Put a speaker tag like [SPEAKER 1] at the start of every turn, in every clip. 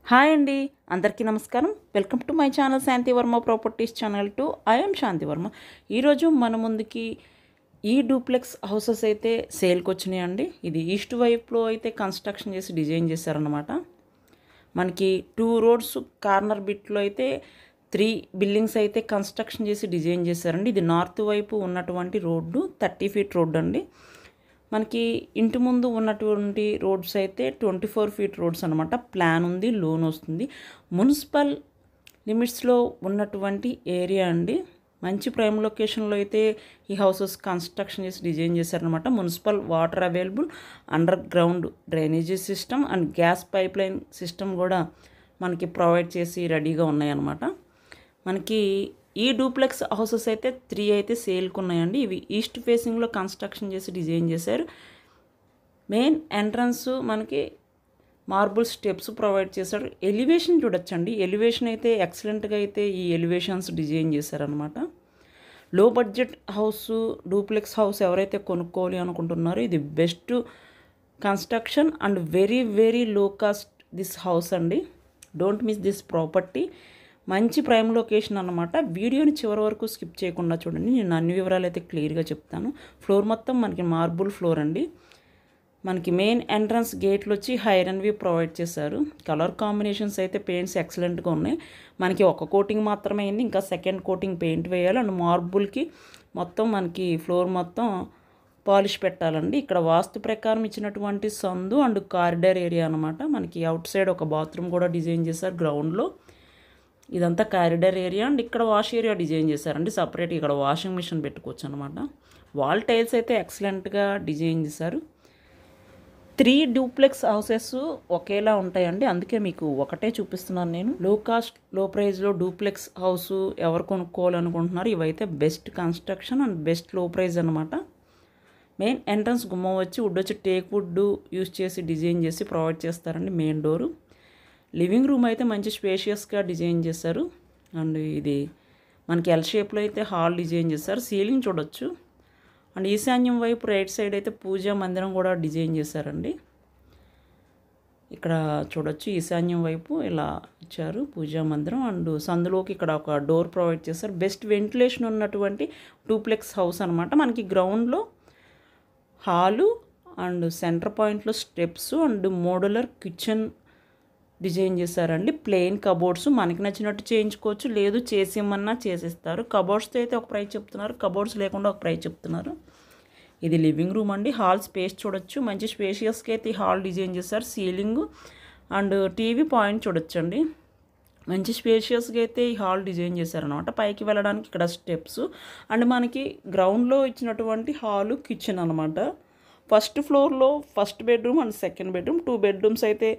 [SPEAKER 1] hi అండి అందరికీ నమస్కారం welcome to my channel Shanti Varma properties channel టు ఐఎమ్ శాంతి వర్మ ఈరోజు మన ముందుకి ఈ డూప్లెక్స్ హౌసెస్ అయితే సేల్కి వచ్చినాయండి ఇది ఈస్ట్ వైపులో అయితే కన్స్ట్రక్షన్ చేసి డిజైన్ చేశారనమాట మనకి టూ రోడ్స్ కార్నర్ బిట్లో అయితే త్రీ బిల్డింగ్స్ అయితే కన్స్ట్రక్షన్ చేసి డిజైన్ చేశారండి ఇది నార్త్ వైపు ఉన్నటువంటి రోడ్డు థర్టీ ఫీట్ రోడ్డు అండి మనకి ఇంటి ముందు ఉన్నటువంటి రోడ్స్ అయితే ట్వంటీ ఫోర్ ఫీట్ రోడ్స్ అనమాట ప్లాన్ ఉంది లోన్ వస్తుంది మున్సిపల్ లిమిట్స్లో ఉన్నటువంటి ఏరియా అండి మంచి ప్రైమ్ లొకేషన్లో అయితే ఈ హౌసెస్ కన్స్ట్రక్షన్ చేసి డిజైన్ చేశారనమాట municipal water available under ground drainage system and gas pipe line system కూడా మనకి ప్రొవైడ్ చేసి రెడీగా ఉన్నాయన్నమాట మనకి ఈ డూప్లెక్స్ హౌసెస్ అయితే త్రీ అయితే సేల్కి ఉన్నాయండి ఇవి ఈస్ట్ ఫేసింగ్లో కన్స్ట్రక్షన్ చేసి డిజైన్ చేశారు మెయిన్ ఎంట్రన్స్ మనకి మార్బుల్ స్టెప్స్ ప్రొవైడ్ చేశారు ఎలివేషన్ చూడొచ్చండి ఎలివేషన్ అయితే ఎక్సలెంట్గా అయితే ఈ ఎలివేషన్స్ డిజైన్ చేశారనమాట లో బడ్జెట్ హౌస్ డూప్లెక్స్ హౌస్ ఎవరైతే కొనుక్కోవాలి అనుకుంటున్నారో ఇది best construction and very very low cost this house అండి డోంట్ మిస్ దిస్ ప్రాపర్టీ మంచి ప్రైమ్ లొకేషన్ అనమాట వీడియోని చివరి వరకు స్కిప్ చేయకుండా చూడండి నేను అన్ని వివరాలు అయితే క్లియర్గా చెప్తాను ఫ్లోర్ మొత్తం మనకి మార్బుల్ ఫ్లోర్ అండి మనకి మెయిన్ ఎంట్రన్స్ గేట్లు వచ్చి హైరన్ వ్యూ ప్రొవైడ్ చేశారు కలర్ కాంబినేషన్స్ అయితే పెయింట్స్ ఎక్సలెంట్గా ఉన్నాయి మనకి ఒక కోటింగ్ మాత్రమే అయింది ఇంకా సెకండ్ కోటింగ్ పెయింట్ వేయాలి అండ్ మార్బుల్కి మొత్తం మనకి ఫ్లోర్ మొత్తం పాలిష్ పెట్టాలండి ఇక్కడ వాస్తు ప్రకారం ఇచ్చినటువంటి సందు అండ్ కారిడార్ ఏరియా అనమాట మనకి అవుట్ సైడ్ ఒక బాత్రూమ్ కూడా డిజైన్ చేశారు గ్రౌండ్లో ఇదంతా కారిడార్ ఏరియా అండ్ ఇక్కడ వాష్ ఏరియా డిజైన్ చేశారండి సపరేట్ ఇక్కడ వాషింగ్ మిషన్ పెట్టుకోవచ్చు అనమాట వాల్ టైల్స్ అయితే ఎక్సలెంట్గా డిజైన్ చేశారు త్రీ డూప్లెక్స్ హౌసెస్ ఒకేలా ఉంటాయండి అందుకే మీకు ఒకటే చూపిస్తున్నాను నేను లో కాస్ట్ లో ప్రైస్లో డూప్లెక్స్ హౌస్ ఎవరు కొనుక్కోవాలనుకుంటున్నారు ఇవైతే best construction and best low price అనమాట మెయిన్ ఎంట్రన్స్ గుమ్మం వచ్చి వుడ్ వచ్చి టేక్ వుడ్ యూస్ చేసి డిజైన్ చేసి ప్రొవైడ్ చేస్తారండి మెయిన్ డోరు లివింగ్ రూమ్ అయితే మంచి స్పేషియస్గా డిజైన్ చేశారు అండ్ ఇది మనకి ఎల్ షేప్లో అయితే హాల్ డిజైన్ చేశారు సీలింగ్ చూడొచ్చు అండ్ ఈశాన్యం వైపు రైట్ సైడ్ అయితే పూజా మందిరం కూడా డిజైన్ చేశారండి ఇక్కడ చూడొచ్చు ఈశాన్యం వైపు ఇలా ఇచ్చారు పూజా మందిరం అండ్ సందులోకి ఇక్కడ ఒక డోర్ ప్రొవైడ్ చేశారు బెస్ట్ వెంటిలేషన్ ఉన్నటువంటి డూప్లెక్స్ హౌస్ అనమాట మనకి గ్రౌండ్లో హాలు అండ్ సెంటర్ పాయింట్లో steps and modular kitchen design చేశారండి ప్లెయిన్ కబోర్డ్స్ మనకి నచ్చినట్టు చేయించుకోవచ్చు లేదు చేసేమన్నా చేసిస్తారు కబోర్డ్స్తో అయితే ఒక ప్రైస్ చెప్తున్నారు కబోర్డ్స్ లేకుండా ఒక ప్రైస్ చెప్తున్నారు ఇది లివింగ్ రూమ్ అండి హాల్ స్పేస్ చూడొచ్చు మంచి స్పేషియస్గా అయితే ఈ హాల్ డిజైన్ చేశారు సీలింగ్ అండ్ టీవీ పాయింట్ చూడొచ్చండి మంచి స్పేషియస్గా అయితే ఈ హాల్ డిజైన్ చేశారనమాట పైకి వెళ్ళడానికి ఇక్కడ స్టెప్స్ అండ్ మనకి గ్రౌండ్లో ఇచ్చినటువంటి హాలు కిచెన్ అనమాట ఫస్ట్ ఫ్లోర్లో first bedroom and second bedroom two bedrooms అయితే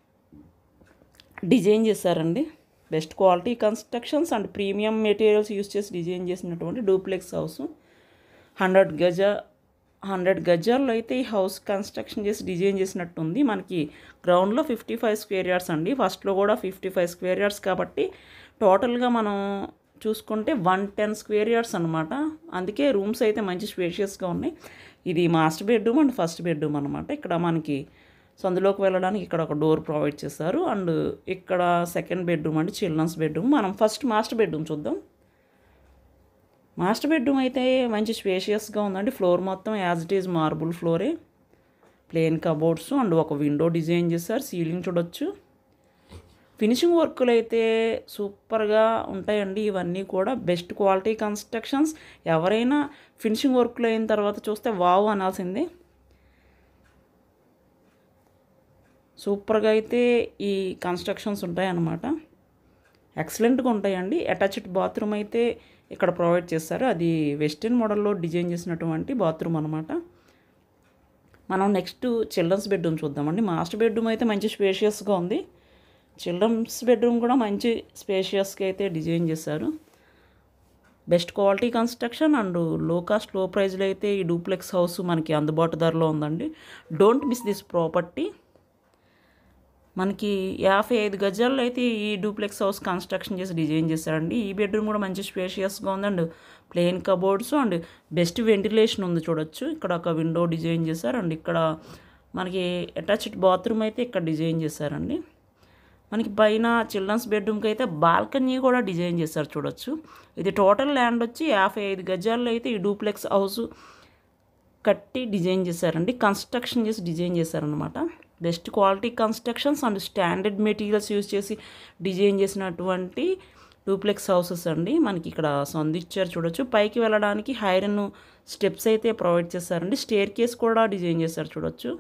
[SPEAKER 1] డిజైన్ చేశారండి best quality constructions and premium materials use చేసి డిజైన్ చేసినటువంటి డూప్లెక్స్ హౌస్ హండ్రెడ్ గజ హండ్రెడ్ గజాల్లో అయితే ఈ హౌస్ కన్స్ట్రక్షన్ చేసి డిజైన్ చేసినట్టుంది మనకి గ్రౌండ్లో ఫిఫ్టీ ఫైవ్ స్క్వేర్ యార్డ్స్ అండి ఫస్ట్లో కూడా ఫిఫ్టీ ఫైవ్ స్క్వేర్ యార్డ్స్ కాబట్టి టోటల్గా మనం చూసుకుంటే వన్ టెన్ స్క్వేర్ యార్డ్స్ అనమాట అందుకే రూమ్స్ అయితే మంచి స్పేషియస్గా ఉన్నాయి ఇది master bedroom and first bedroom అనమాట ఇక్కడ మనకి సందులోకి వెళ్ళడానికి ఇక్కడ ఒక డోర్ ప్రొవైడ్ చేస్తారు అండ్ ఇక్కడ సెకండ్ బెడ్రూమ్ అంటే చిల్డ్రన్స్ బెడ్రూమ్ మనం ఫస్ట్ మాస్టర్ బెడ్రూమ్ చూద్దాం మాస్టర్ బెడ్రూమ్ అయితే మంచి స్పేషియస్గా ఉందండి ఫ్లోర్ మొత్తం యాజ్ ఇట్ ఈజ్ మార్బుల్ ఫ్లోరే ప్లేన్ కబోర్డ్స్ అండ్ ఒక విండో డిజైన్ చేశారు సీలింగ్ చూడొచ్చు ఫినిషింగ్ వర్క్లు అయితే సూపర్గా ఉంటాయండి ఇవన్నీ కూడా బెస్ట్ క్వాలిటీ కన్స్ట్రక్షన్స్ ఎవరైనా ఫినిషింగ్ వర్క్లు అయిన తర్వాత చూస్తే వావ్ అనాల్సిందే సూపర్గా అయితే ఈ కన్స్ట్రక్షన్స్ ఉంటాయన్నమాట ఎక్సలెంట్గా ఉంటాయండి అటాచ్డ్ బాత్రూమ్ అయితే ఇక్కడ ప్రొవైడ్ చేస్తారు అది వెస్టర్న్ మోడల్లో డిజైన్ చేసినటువంటి బాత్రూమ్ అనమాట మనం నెక్స్ట్ చిల్డ్రన్స్ బెడ్రూమ్ చూద్దామండి మాస్టర్ బెడ్రూమ్ అయితే మంచి స్పేషియస్గా ఉంది చిల్డ్రన్స్ బెడ్రూమ్ కూడా మంచి స్పేషియస్గా అయితే డిజైన్ చేశారు best quality construction and low cost low ప్రైస్లో అయితే ఈ డూప్లెక్స్ హౌస్ మనకి అందుబాటు ధరలో ఉందండి డోంట్ మిస్ దిస్ ప్రాపర్టీ మనకి యాభై ఐదు గజాల్లో అయితే ఈ డూప్లెక్స్ హౌస్ కన్స్ట్రక్షన్ చేసి డిజైన్ చేశారండి ఈ బెడ్రూమ్ కూడా మంచి స్పేషియస్గా ఉంది and plain cupboards and best ventilation ఉంది చూడొచ్చు ఇక్కడ ఒక విండో డిజైన్ చేశారు అండ్ ఇక్కడ మనకి అటాచ్డ్ బాత్రూమ్ అయితే ఇక్కడ డిజైన్ చేశారండి మనకి పైన చిల్డ్రన్స్ బెడ్రూమ్కి అయితే బాల్కనీ కూడా డిజైన్ చేశారు చూడొచ్చు ఇది టోటల్ ల్యాండ్ వచ్చి యాభై ఐదు గజాల్లో అయితే ఈ డూప్లెక్స్ హౌస్ కట్టి డిజైన్ చేశారండి కన్స్ట్రక్షన్ చేసి డిజైన్ చేశారనమాట best quality constructions and standard materials use చేసి డిజైన్ చేసినటువంటి డూప్లెక్స్ హౌసెస్ అండి మనకి ఇక్కడ సందిచ్చారు చూడొచ్చు పైకి వెళ్ళడానికి హైరన్ స్టెప్స్ అయితే ప్రొవైడ్ చేశారండి స్టేర్ కేస్ కూడా డిజైన్ చేశారు చూడొచ్చు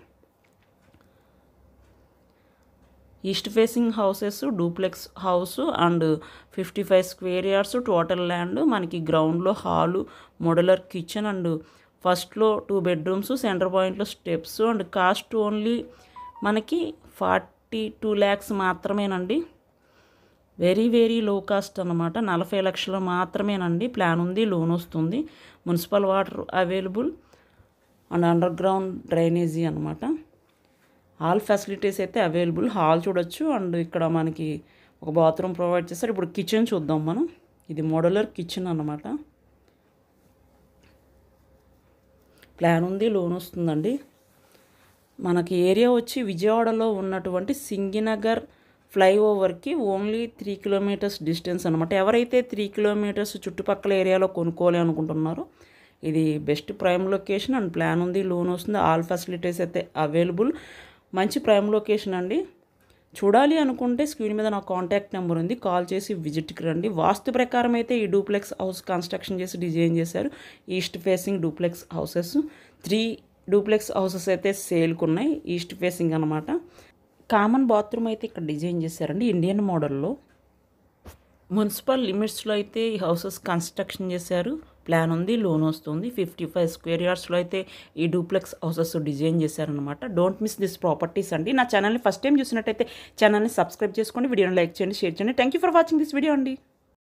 [SPEAKER 1] east facing houses duplex house and fifty five square yards total land మనకి గ్రౌండ్లో హాలు మోడలర్ కిచెన్ అండ్ ఫస్ట్లో టూ బెడ్రూమ్స్ సెంటర్ పాయింట్లో స్టెప్స్ అండ్ కాస్ట్ ఓన్లీ మనకి ఫార్టీ టూ ల్యాక్స్ మాత్రమేనండి వెరీ వెరీ లో కాస్ట్ అనమాట నలభై లక్షలు మాత్రమేనండి ప్లాన్ ఉంది లోన్ వస్తుంది municipal water available and under ground drainage అనమాట ఆల్ ఫెసిలిటీస్ అయితే అవైలబుల్ హాల్ చూడొచ్చు అండ్ ఇక్కడ మనకి ఒక బాత్రూమ్ ప్రొవైడ్ చేస్తారు ఇప్పుడు కిచెన్ చూద్దాం మనం ఇది మోడలర్ కిచెన్ అన్నమాట ప్లాన్ ఉంది లోన్ వస్తుందండి మనకి ఏరియా వచ్చి విజయవాడలో ఉన్నటువంటి సింగినగర్ ఫ్లైఓవర్కి ఓన్లీ త్రీ కిలోమీటర్స్ డిస్టెన్స్ అనమాట ఎవరైతే త్రీ కిలోమీటర్స్ చుట్టుపక్కల ఏరియాలో కొనుక్కోవాలి అనుకుంటున్నారో ఇది best prime location and plan ఉంది లోన్ వస్తుంది ఆల్ ఫెసిలిటీస్ అయితే అవైలబుల్ మంచి ప్రైమ్ లొకేషన్ అండి చూడాలి అనుకుంటే స్క్రీన్ మీద నా కాంటాక్ట్ నెంబర్ ఉంది కాల్ చేసి విజిట్కి రండి వాస్తు ప్రకారం అయితే ఈ డూప్లెక్స్ హౌస్ కన్స్ట్రక్షన్ చేసి డిజైన్ చేశారు east facing duplex houses three duplex houses అయితే సేల్కి ఉన్నాయి ఈస్ట్ ఫేసింగ్ అనమాట కామన్ బాత్రూమ్ అయితే ఇక్కడ డిజైన్ చేశారండి ఇండియన్ మోడల్లో మున్సిపల్ లిమిట్స్లో అయితే ఈ హౌసెస్ కన్స్ట్రక్షన్ చేశారు ప్లాన్ ఉంది లోన్ వస్తుంది ఫిఫ్టీ ఫైవ్ స్క్వేర్ యార్డ్స్లో అయితే ఈ డూప్లెక్స్ హౌసెస్ డిజైన్ చేశారనమాట డోంట్ మిస్ దిస్ ప్రాపర్టీస్ అండి నా ఛానల్ని ఫస్ట్ టైం చూసినట్టయితే ఛానల్ని సబ్స్క్రైబ్ చేసుకోండి వీడియోని లైక్ చేయండి షేర్ చేయండి thank you for watching this video అండి